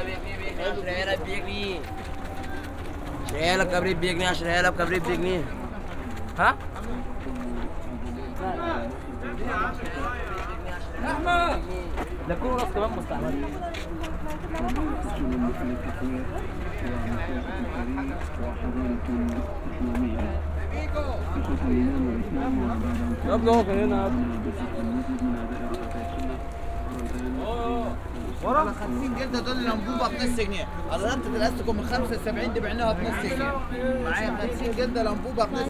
اشتريها لك بجنيه اشتريها لك كبريت بجنيه اشتريها لك كبريت بجنيه ها احمد ده كله راس كمان مستعمل يبقى هو كان هنا ورا 50 جلده دول الانبوبه بنص جنيه على ربطه الاستيكو من 75 دي بعناها بنص جنيه معايا 50 جلده الانبوبه بنص